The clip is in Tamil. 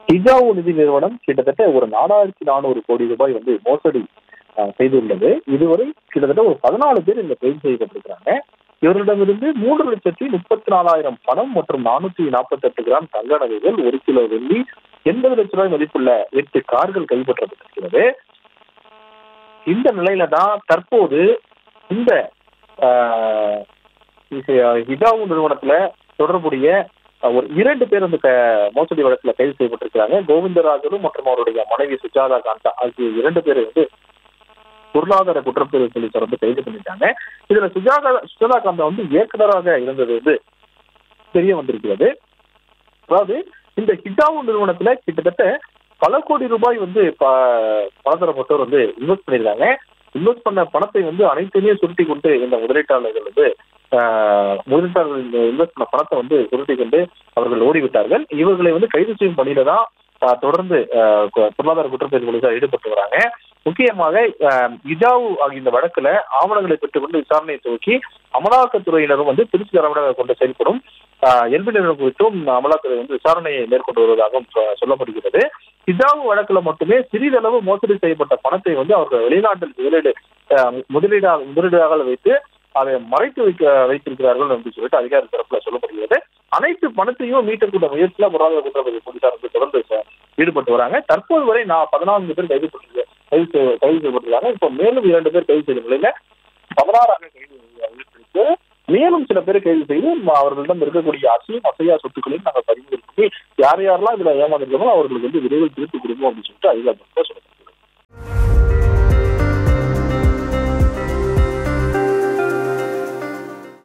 ஹிஜாவு நிதி நிறுவனம் கிட்டத்தட்ட ஒரு நாலாயிரத்தி நானூறு கோடி ரூபாய் வந்து மோசடி அஹ், செய்துள்ளது இதுவரை கிட்டத்தட்ட ஒரு பதினாலு பேர் இந்த கைது செய்யப்பட்டிருக்கிறாங்க இவர்களிடமிருந்து மூன்று லட்சத்தி முப்பத்தி நாலாயிரம் பணம் மற்றும் நானூத்தி நாற்பத்தி எட்டு கிராம் தங்க நகைகள் ஒரு கிலோ வெள்ளி எண்பது லட்ச ரூபாய் மதிப்புள்ள எட்டு கார்கள் கைப்பற்றப்பட்டிருக்கிறது இந்த நிலையில தான் தற்போது இந்த ஆஹ், இது- ஹிஜாவு நிறுவனத்துல தொடர்புடைய அஹ், ஒரு இரண்டு பேர் அந்த க- மோசடி வழக்குல கைது செய்யப்பட்டிருக்கிறாங்க கோவிந்தராஜனும் மற்றும் அவருடைய மனைவி சுஜாதா காந்தா ஆகிய இரண்டு பேரை வந்து பொருளாதார குற்றப்பிரிவு சொல்லி தொடர்ந்து கைது பண்ணிட்டாங்க இதுல சுஜாதா சுஜாதா காந்தா வந்து இயக்குனராக இருந்தது வந்து தெரிய வந்திருக்கிறது அதாவது இந்த ஹிஜாவு நிறுவனத்துல கிட்டத்தட்ட பல கோடி ரூபாய் வந்து ப- பலதரப்பட்டோர் வந்து இன்வெஸ்ட் பண்ணியிருக்காங்க இன்வெஸ்ட் பண்ண பணத்தை வந்து அனைத்துமே சுருட்டி கொண்டு இந்த முதலீட்டாளர்கள் வந்து ஆஹ், முதலீட்டாளர்கள் இந்த இன்வெஸ்ட் பண்ண பணத்தை வந்து சுருட்டி கொண்டு அவர்கள் ஓடிவிட்டார்கள் இவர்களை வந்து கைது செய்யும் பணியில தான் ஆஹ், தொடர்ந்து ஆஹ், கு- பொருளாதார குற்றப்பிரிவு போலீசார் ஈடுபட்டு வராங்க முக்கியமாக ஆஹ், இஜாவு ஆகிய இந்த வழக்குல ஆவணங்களை பெற்றுக்கொண்டு விசாரணையை துவக்கி அமலாக்கத்துறையினரும் வந்து திருச்சி தலைமையாக கொண்டு செயல்படும் எல்பி நிறுவனம் குறித்தும் அமலாக்கத்துறை வந்து விசாரணையை மேற்கொண்டு வருவதாகவும் சொ- சொல்லப்படுகிறது ஹிஜாவு வழக்குல மட்டுமே சிறிதளவு மோசடி செய்யப்பட்ட பணத்தை வந்து அவர்கள் வெளிநாட்டில் முதலீடு ஆஹ், முதலீடாக முதலீடாக வைத்து அதை மறைத்து வைக்க வைத்திருக்கிறார்கள் என்று சொல்லிட்டு அதிகாரி தரப்புல சொல்லப்படுகிறது அனைத்து பணத்தையும் மீட்டக்கூடிய முயற்சியில பொருளாதார குற்றப்பதிவு போலீசார் வந்து தொடர்ந்து ச- ஈடுபட்டு வராங்க தற்போது வரை நான் பதினான்கு பேர் கைது பண்ணி கைது செய்ய- கைது செய்யப்பட்டிருக்காங்க இப்போ மேலும் இரண்டு பேர் கைது செய்த நிலையில பதினாறாக கைது செய்யப்பட்டிருக்கு மேலும் சில பேர் கைது செய்து ம- அவர்களிடம் இருக்கக்கூடிய அசையும் அசையா சொத்துக்களையும் நாங்கள் பறிமுதல் பண்ணி யார் யாரெல்லாம் இதுல ஏமாந்துருக்கோமோ அவர்களுக்கு வந்து விரைவில் திருப்பி கொடுப்போம் அப்படின்னு சொல்லிட்டு அதிகாரி சொல்லப்படுகிறது